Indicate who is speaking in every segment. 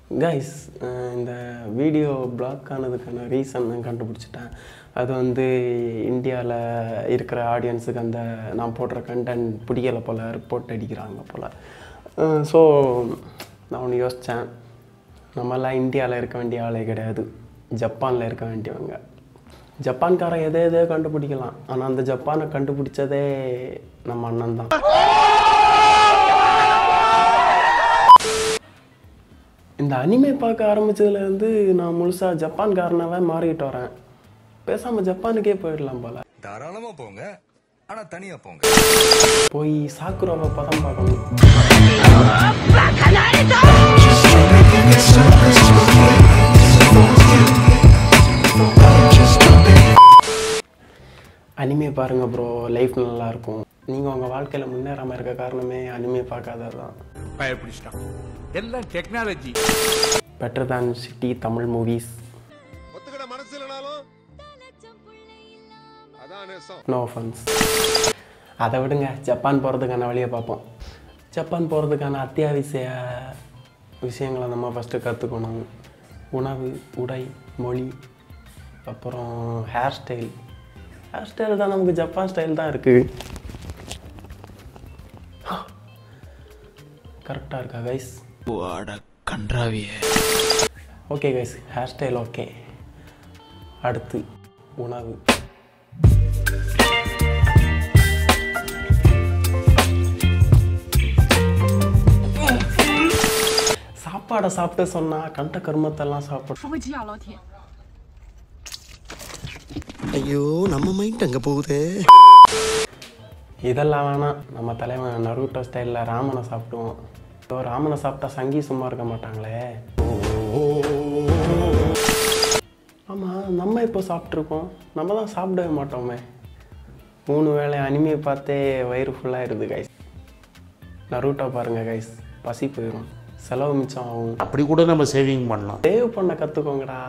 Speaker 1: Guys இந்த video black ஆனதுக்கான reason நான் கண்டுபிடிச்சிட்டேன் அது வந்து இந்தியாவில் இருக்கிற ஆடியன்ஸுக்கு அந்த நான் போடுற கண்டென்ட் பிடிக்கலை போல் ரிப்போர்ட் அடிக்கிறாங்க போல் ஸோ நான் ஒன்று யோசித்தேன் நம்மலாம் இந்தியாவில் இருக்க வேண்டிய ஆளே கிடையாது ஜப்பானில் இருக்க வேண்டியவங்க ஜப்பான்காரன் எதை எதையோ கண்டுபிடிக்கலாம் ஆனால் அந்த ஜப்பானை கண்டுபிடிச்சதே நம்ம அண்ணன் தான் இந்த அனிமே பார்க்க ஆரம்பிச்சதுலேருந்து நான் முழுசாக ஜப்பான்காரனாவே மாறிட்டு வரேன் பேசாமல் ஜப்பானுக்கே போயிடலாம் போல
Speaker 2: தாராளமா போங்க ஆனா தனியா போங்க
Speaker 1: போய் சாக்குரோவை படம் பார்க்கணும் அனிமே பாருங்க ப்ரோ லைஃப் நல்லா இருக்கும் நீங்கள் உங்கள் வாழ்க்கையில் முன்னேறாமல் இருக்க காரணமே அனிமே பார்க்காதது தான்
Speaker 3: பயப்பிடிச்சிட்டான் எல்லாம் technology
Speaker 1: better than Chitti Tamil movies
Speaker 4: ஒத்துக்கிட மனசு இல்லைனாலும் அதான் நேசம்
Speaker 1: நோ ஃபன்ஸ் அதை விடுங்க ஜப்பான் போகிறதுக்கான வழியை பார்ப்போம் ஜப்பான் போகிறதுக்கான அத்தியாவசிய விஷயங்களை நம்ம ஃபஸ்ட்டு கற்றுக்கணும் உணவு உடை மொழி அப்புறம் ஹேர் ஸ்டைல் ஹேர் ஸ்டைல் தான் நமக்கு ஜப்பான் ஸ்டைல் தான் இருக்குது கரெக்டாக இருக்கா guys okay guys hairstyle okay அடுத்து உணவு சாப்பாடை சாப்பிட்டு சொன்னா கண்ட கருமத்தெல்லாம் சாப்பிடும்
Speaker 5: 不会这样，老铁。
Speaker 6: ஐயோ நம்ம மைண்ட் அங்க போகுதே
Speaker 1: இதெல்லாம் வேணாம் நம்ம தலைவன் நருட்டோ ஸ்டைலில் ராமனை சாப்பிடுவோம் இப்போ ராமனை சாப்பிட்டா சங்கி சும்மா இருக்க மாட்டாங்களே ஆமாம் நம்ம இப்போ சாப்பிட்ருக்கோம் நம்ம தான் சாப்பிடவே மாட்டோமே மூணு வேளை அனிமையை பார்த்தே வயிறு ஃபுல்லாகிடுது கைஸ் நருட்டோ பாருங்க கைஸ் பசி போயிடும் செலவு மிச்சம் ஆகும்
Speaker 7: அப்படி கூட நம்ம சேவிங் பண்ணலாம்
Speaker 1: சேவ் பண்ண கற்றுக்கோங்கடா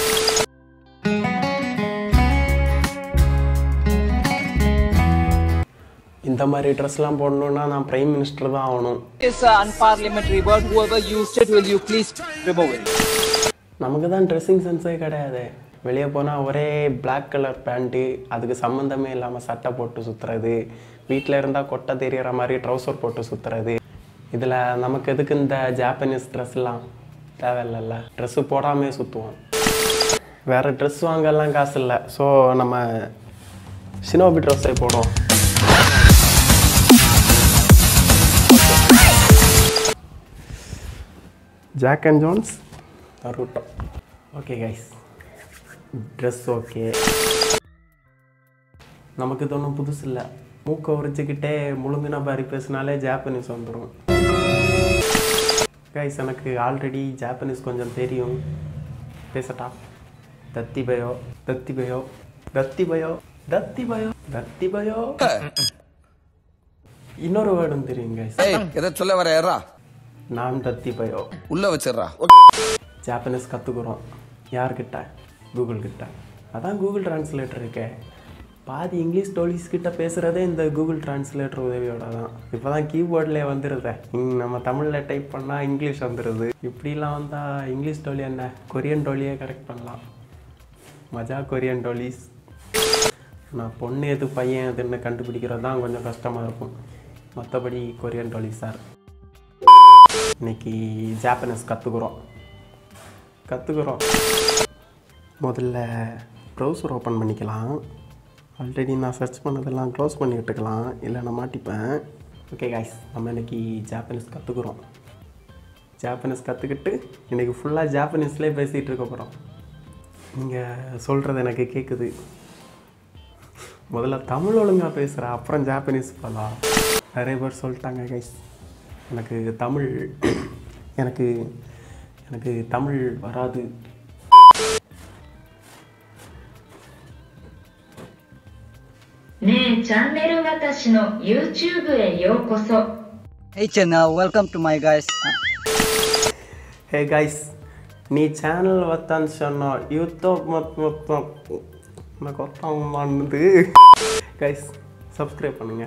Speaker 1: இந்த மாதிரி ட்ரெஸ்லாம் போடணுன்னா நான் பிரைம் மினிஸ்டர் தான் ஆகணும்
Speaker 8: is an unparliamentary word. Whoever used it, will you please remove it?
Speaker 1: நமக்கு தான் ட்ரெஸ்ஸிங் சென்ஸே கிடையாது வெளியே போனால் ஒரே Black கலர் பேண்ட்டு அதுக்கு சம்மந்தமே இல்லாமல் சட்டை போட்டு சுற்றுறது வீட்டில் இருந்தால் கொட்டை தெரியற மாதிரி ட்ரௌசர் போட்டு சுற்றுறது இதில் நமக்கு எதுக்கு இந்த ஜாப்பனீஸ் ட்ரெஸ்லாம் தேவையில்லைல்ல ட்ரெஸ்ஸு போடாமே சுற்றுவோம் வேறு ட்ரெஸ் வாங்கலாம் காசு இல்லை ஸோ நம்ம சினோபி ட்ரெஸ்ஸே போடுவோம் Jack and Jones Naruto okay guys dress okay நமக்கு இது ஒன்றும் புதுசு இல்லை மூக்கை உரிச்சுக்கிட்டே முழுங்கின மாதிரி பேசினாலே ஜாப்பனீஸ் வந்துடும் கைஸ் எனக்கு ஆல்ரெடி ஜாப்பனீஸ் கொஞ்சம் தெரியும் பேசட்டா தத்தி பயோ தத்தி பயோ தத்தி பயோ தத்தி பயோ தத்தி பயோ இன்னொரு வேர்டும் தெரியும் கைஸ்
Speaker 2: ஏய் எதை சொல்ல வர ஏறா
Speaker 1: நான் தத்தி பயோ
Speaker 2: உள்ள வச்சிடுறா
Speaker 1: ஜாப்பனீஸ் கற்றுக்குறோம் யார்கிட்ட கூகுள் கிட்ட அதான் கூகுள் டிரான்ஸ்லேட்டர் இருக்கே பாதி இங்கிலீஷ் டோலிஸ் கிட்ட பேசுகிறதே இந்த கூகுள் டிரான்ஸ்லேட்டர் உதவியோட தான் இப்போ தான் கீபோர்ட்லேயே வந்துடுதே இங்க நம்ம தமிழில் டைப் பண்ணால் இங்கிலீஷ் வந்துடுது இப்படிலாம் வந்தால் இங்கிலீஷ் டோலி என்ன கொரியன் டோலியே கரெக்ட் பண்ணலாம் மஜா கொரியன் டோலிஸ் நான் பொண்ணு எது பையன் எதுன்னு கண்டுபிடிக்கிறது தான் கொஞ்சம் கஷ்டமாக இருக்கும் மற்றபடி கொரியன் டோலி சார் இன்னைக்கு ஜாப்பனீஸ் கற்றுக்குறோம் கற்றுக்குறோம் முதல்ல ப்ரௌசர் ஓப்பன் பண்ணிக்கலாம் ஆல்ரெடி நான் சர்ச் பண்ணதெல்லாம் க்ளோஸ் பண்ணி விட்டுக்கலாம் இல்லை நான் மாட்டிப்பேன் ஓகே காய்ஸ் நம்ம இன்னைக்கு ஜாப்பனீஸ் கற்றுக்குறோம் ஜாப்பனீஸ் கற்றுக்கிட்டு இன்றைக்கி ஃபுல்லாக ஜாப்பனீஸ்லேயே பேசிகிட்டு இருக்க போகிறோம் நீங்கள் சொல்கிறது எனக்கு கேட்குது முதல்ல தமிழ் ஒழுங்காக பேசுகிறேன் அப்புறம் ஜாப்பனீஸ் போகலாம் நிறைய பேர் சொல்லிட்டாங்க கைஸ் எனக்கு தமிழ் எனக்கு எனக்கு தமிழ் வராது
Speaker 9: 「ねえチャンネル私の YouTube へようこそ」
Speaker 8: Hey channel, welcome to my guys.
Speaker 1: Hey guys నీ ఛానల్ వస్తాను சொன்னா யூடியூப் மொத்தம் எனக்கு ஒருத்தவங்க பண்ணுது கைஸ் சப்ஸ்கிரைப் பண்ணுங்க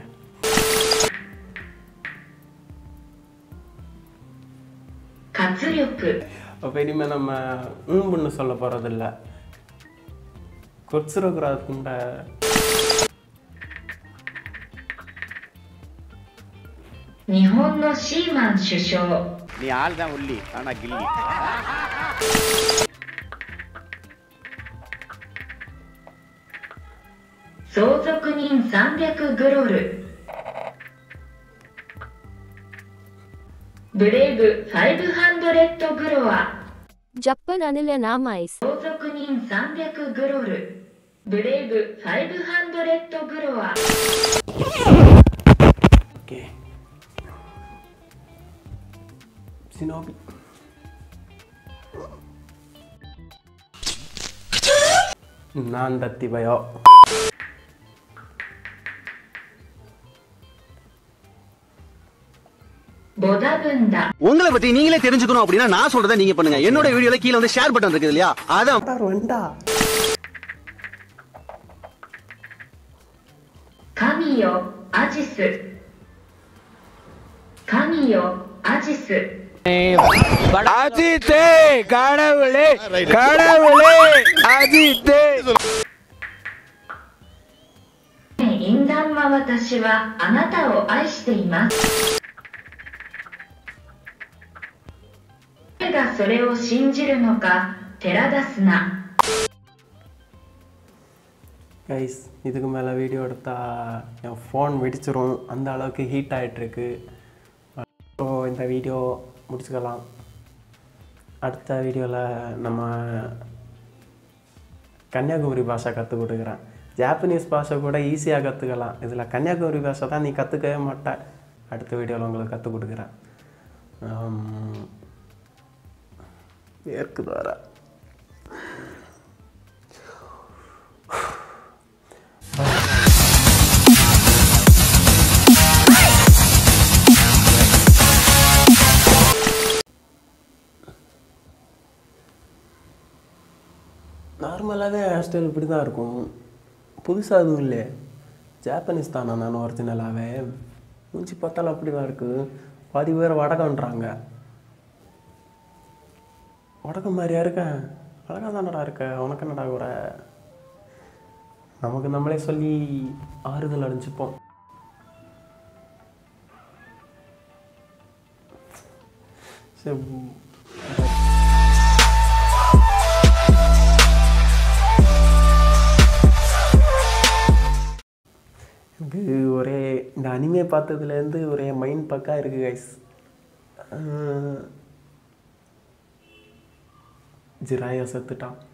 Speaker 9: 活力
Speaker 1: அப்போ இனிமேல் நம்ம ஊம்புன்னு சொல்ல போகிறதில்ல கொச்சுரகுறாதுக்குண்ட
Speaker 9: 日本のシーマン首相
Speaker 5: நீ ஆள் தான் உள்ளி ஆனா கில்லி
Speaker 9: 相続人300グロルブレイブ500グロア
Speaker 10: ஜப்பன் அனில நாமாய்ஸ்
Speaker 9: 相続人300グロルブレイブ500グロア
Speaker 1: ஓகே சினோபி நான் தத்தி பயோ
Speaker 9: போதாபுந்தா
Speaker 6: உங்களை பத்தி நீங்களே தெரிஞ்சுக்கணும் அப்படின்னா நான் சொல்றதை நீங்க பண்ணுங்க என்னோட வீடியோல கீழ வந்து ஷேர் பட்டன் இருக்குது இல்லையா அதான்
Speaker 1: வண்டா
Speaker 9: 神よアジス神よアジス
Speaker 3: அஜித்தே கடவுளே கடவுளே அஜித்தே
Speaker 9: 淫乱は私はあなたを愛しています誰がそれを信じるのか寺出すな
Speaker 1: கைஸ் இதுக்கு மேலே வீடியோ எடுத்தா என் ஃபோன் வெடிச்சிரும் அந்த அளவுக்கு ஹீட் ஆகிட்டுருக்கு ஸோ இந்த வீடியோ முடிச்சுக்கலாம் அடுத்த வீடியோவில் நம்ம கன்னியாகுமரி பாஷை கற்றுக் கொடுக்குறேன் ஜாப்பனீஸ் பாஷை கூட ஈஸியாக கற்றுக்கலாம் இதில் கன்னியாகுமரி பாஷை தான் நீ கற்றுக்கவே மாட்ட அடுத்த வீடியோவில் உங்களுக்கு கற்றுக் கொடுக்குறேன் ஆம், வேர்க்குது வர நார்மலாகவே ஹேர் ஸ்டைல் இப்படி தான் இருக்கும் புதுசாக எதுவும் இல்லை ஜாப்பனீஸ் தானா நான் ஒரிஜினலாகவே மூஞ்சி பார்த்தாலும் அப்படி தான் இருக்குது பாதி பேர் வடகன்றாங்க வடகம் மாதிரியா இருக்கேன் அழகாக தானடா இருக்க உனக்கு என்னடா கூட நமக்கு நம்மளே சொல்லி ஆறுதல் அடைஞ்சுப்போம் சரி எனக்கு ஒரே இந்த அனிமே பார்த்ததுலேருந்து ஒரே மைண்ட் பக்கா இருக்குது கைஸ் ஜிராயா செத்துட்டான்